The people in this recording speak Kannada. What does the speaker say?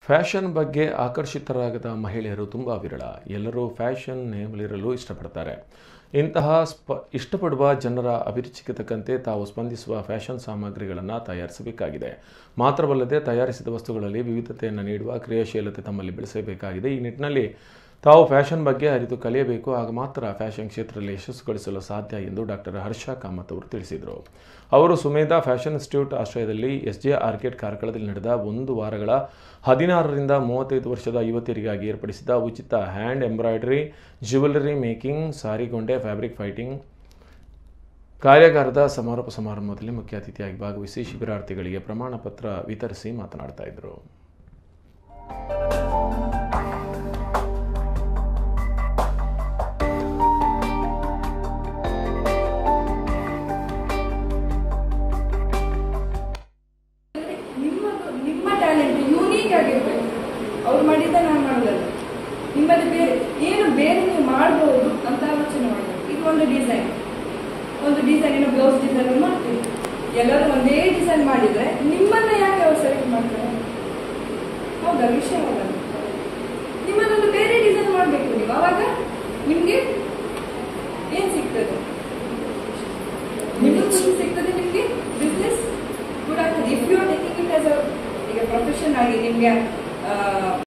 ಫ್ಯಾಷನ್ ಬಗ್ಗೆ ಆಕರ್ಷಿತರಾಗದ ಮಹಿಳೆಯರು ತುಂಬ ವಿರಳ ಎಲ್ಲರೂ ಫ್ಯಾಷನ್ ನೇಮಲಿರಲು ಇಷ್ಟಪಡ್ತಾರೆ ಇಂತಹ ಸ್ಪ ಇಷ್ಟಪಡುವ ಜನರ ಅಭಿರುಚಿಗೆ ತಕ್ಕಂತೆ ತಾವು ಸ್ಪಂದಿಸುವ ಫ್ಯಾಷನ್ ಸಾಮಗ್ರಿಗಳನ್ನು ತಯಾರಿಸಬೇಕಾಗಿದೆ ಮಾತ್ರವಲ್ಲದೆ ತಯಾರಿಸಿದ ವಸ್ತುಗಳಲ್ಲಿ ವಿವಿಧತೆಯನ್ನು ನೀಡುವ ಕ್ರಿಯಾಶೀಲತೆ ತಮ್ಮಲ್ಲಿ ಬೆಳೆಸಬೇಕಾಗಿದೆ ಈ ನಿಟ್ಟಿನಲ್ಲಿ ತಾವು ಫ್ಯಾಷನ್ ಬಗ್ಗೆ ಅರಿತು ಕಲಿಯಬೇಕು ಆಗ ಮಾತ್ರ ಫ್ಯಾಷನ್ ಕ್ಷೇತ್ರದಲ್ಲಿ ಯಶಸ್ಸು ಗಳಿಸಲು ಸಾಧ್ಯ ಎಂದು ಡಾಕ್ಟರ್ ಹರ್ಷ ಕಾಮತ್ ಅವರು ತಿಳಿಸಿದರು ಅವರು ಸುಮೇಧ ಫ್ಯಾಷನ್ ಇನ್ಸ್ಟಿಟ್ಯೂಟ್ ಆಶ್ರಯದಲ್ಲಿ ಎಸ್ ಜೆ ಆರ್ಕಿಡ್ ಕಾರ್ಕಳದಲ್ಲಿ ನಡೆದ ಒಂದು ವಾರಗಳ ಹದಿನಾರರಿಂದ ಮೂವತ್ತೈದು ವರ್ಷದ ಯುವತಿಯರಿಗಾಗಿ ಏರ್ಪಡಿಸಿದ ಉಚಿತ ಹ್ಯಾಂಡ್ ಎಂಬ್ರಾಯ್ಡರಿ ಜ್ಯುವೆಲರಿ ಮೇಕಿಂಗ್ ಸಾರಿಗೊಂಡೆ ಫ್ಯಾಬ್ರಿಕ್ ಫೈಟಿಂಗ್ ಕಾರ್ಯಾಗಾರದ ಸಮಾರೋಪ ಸಮಾರಂಭದಲ್ಲಿ ಮುಖ್ಯ ಅತಿಥಿಯಾಗಿ ಭಾಗವಹಿಸಿ ಶಿಬಿರಾರ್ಥಿಗಳಿಗೆ ಪ್ರಮಾಣ ಪತ್ರ ವಿತರಿಸಿ ಮಾತನಾಡ್ತಾ ಇದ್ದರು ನಿಮ್ಮದು ನಿಮ್ಮ ಟ್ಯಾಲೆಂಟ್ ಯೂನೀಕ್ ಆಗಿರ್ಬೇಕು ಅವ್ರು ಮಾಡಿದ್ದ ನಾನು ಮಾಡೋದಲ್ಲ ನಿಮ್ಮದು ಬೇರೆ ಏನು ಬೇರೆ ನೀವು ಮಾಡ್ಬೋದು ಅಂತ ಆಲೋಚನೆ ಮಾಡಬೇಕು ಇದು ಒಂದು ಡಿಸೈನ್ ಒಂದು ಡಿಸೈನಿನ ಬ್ಲೌಸ್ ಡಿಸೈನ್ ಮಾಡ್ತೀವಿ ಎಲ್ಲರೂ ಒಂದೇ ಡಿಸೈನ್ ಮಾಡಿದ್ರೆ ನಿಮ್ಮನ್ನ ಯಾಕೆ ಅವ್ರು ಸೆಲೆಕ್ಟ್ ಮಾಡ್ತಾರೆ ಹೌದಾ ವಿಷಯ ಹೌದಾ ನಿಮ್ಮನ್ನೊಂದು ಬೇರೆ ಡಿಸೈನ್ ಮಾಡಬೇಕು ನೀವು ಅವಾಗ ನಿಮಗೆ ಏನ್ ಸಿಗ್ತದೆ ನಿಮಗೂ ಖುಷಿ ಸಿಗ್ತದೆ ನಿಮಗೆ ಬಿಸ್ನೆಸ್ ಕೂಡ ಆಗ್ತದೆ if you are taking it as a ಈಗ ಪ್ರೊಫೆಷನ್ ಆಗಿ ನಿಮಗೆ